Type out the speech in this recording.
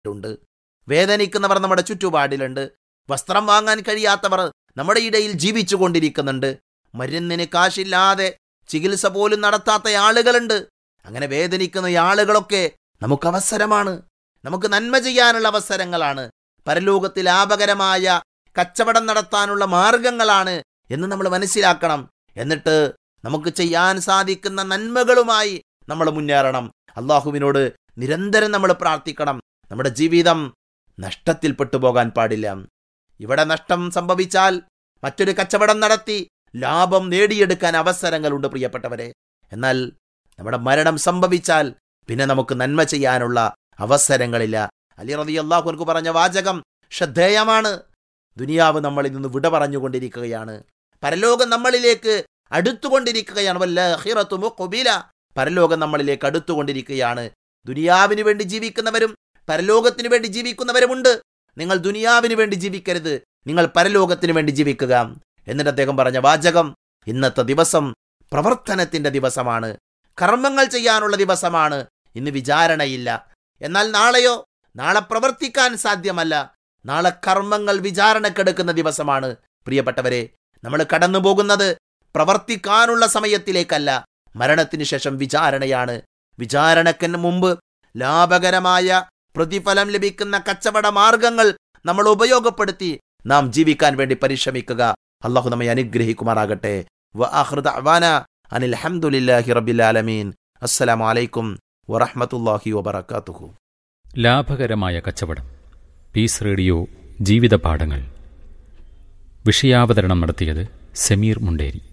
ഉണ്ട് വേദനിക്കുന്നവർ നമ്മുടെ ചുറ്റുപാടിലുണ്ട് വസ്ത്രം വാങ്ങാൻ കഴിയാത്തവർ നമ്മുടെ ഇടയിൽ ജീവിച്ചു കൊണ്ടിരിക്കുന്നുണ്ട് മരുന്നിന് കാശില്ലാതെ ചികിത്സ പോലും നടത്താത്ത ആളുകളുണ്ട് അങ്ങനെ വേദനിക്കുന്ന ഈ ആളുകളൊക്കെ നമുക്ക് അവസരമാണ് നമുക്ക് നന്മ ചെയ്യാനുള്ള അവസരങ്ങളാണ് പരലോകത്തിൽ ലാഭകരമായ കച്ചവടം നടത്താനുള്ള മാർഗങ്ങളാണ് എന്ന് നമ്മൾ മനസ്സിലാക്കണം എന്നിട്ട് നമുക്ക് ചെയ്യാൻ സാധിക്കുന്ന നന്മകളുമായി നമ്മൾ മുന്നേറണം അള്ളാഹുവിനോട് നിരന്തരം നമ്മൾ പ്രാർത്ഥിക്കണം നമ്മുടെ ജീവിതം നഷ്ടത്തിൽപ്പെട്ടു പോകാൻ പാടില്ല ഇവിടെ നഷ്ടം സംഭവിച്ചാൽ മറ്റൊരു കച്ചവടം നടത്തി ലാഭം നേടിയെടുക്കാൻ അവസരങ്ങളുണ്ട് പ്രിയപ്പെട്ടവരെ എന്നാൽ നമ്മുടെ മരണം സംഭവിച്ചാൽ പിന്നെ നമുക്ക് നന്മ ചെയ്യാനുള്ള അവസരങ്ങളില്ല അലി റതി അള്ളാഹുർക്ക് പറഞ്ഞ വാചകം ശ്രദ്ധേയമാണ് ദുനിയാവ് നമ്മളിൽ നിന്ന് വിട പറഞ്ഞുകൊണ്ടിരിക്കുകയാണ് പരലോകം നമ്മളിലേക്ക് അടുത്തുകൊണ്ടിരിക്കുകയാണ് വല്ലാഹിറത്തു മുഖ്ബില പരലോകം നമ്മളിലേക്ക് അടുത്തുകൊണ്ടിരിക്കുകയാണ് ദുനിയാവിന് വേണ്ടി ജീവിക്കുന്നവരും പരലോകത്തിന് വേണ്ടി ജീവിക്കുന്നവരുമുണ്ട് നിങ്ങൾ ദുനിയാവിന് വേണ്ടി ജീവിക്കരുത് നിങ്ങൾ പരലോകത്തിന് വേണ്ടി ജീവിക്കുക എന്നിട്ട് അദ്ദേഹം പറഞ്ഞ വാചകം ഇന്നത്തെ ദിവസം പ്രവർത്തനത്തിന്റെ ദിവസമാണ് കർമ്മങ്ങൾ ചെയ്യാനുള്ള ദിവസമാണ് ഇന്ന് വിചാരണയില്ല എന്നാൽ നാളെയോ നാളെ പ്രവർത്തിക്കാൻ സാധ്യമല്ല നാളെ കർമ്മങ്ങൾ വിചാരണക്കെടുക്കുന്ന ദിവസമാണ് പ്രിയപ്പെട്ടവരെ നമ്മൾ കടന്നു പോകുന്നത് പ്രവർത്തിക്കാനുള്ള സമയത്തിലേക്കല്ല മരണത്തിന് ശേഷം വിചാരണയാണ് വിചാരണക്കിന് മുമ്പ് ലാഭകരമായ പ്രതിഫലം ലഭിക്കുന്ന കച്ചവട മാർഗങ്ങൾ നമ്മൾ ഉപയോഗപ്പെടുത്തി നാം ജീവിക്കാൻ വേണ്ടി പരിശ്രമിക്കുക അള്ളാഹു നമ്മെ അനുഗ്രഹിക്കുമാറാകട്ടെ അനിൽ അഹമ്മദില്ലാഹി റബ്ബിൽ ആലമീൻ അസ്സലാമു അലൈക്കും വറഹ്മത്തുള്ളാഹി വബറകാതുഹു ലാഭകരമായ കച്ചവടം പീസ് റേഡിയോ ജീവിത പാഠങ്ങൾ വിഷയാവതരണം നടത്തിയത് സമീർ മുണ്ടേരി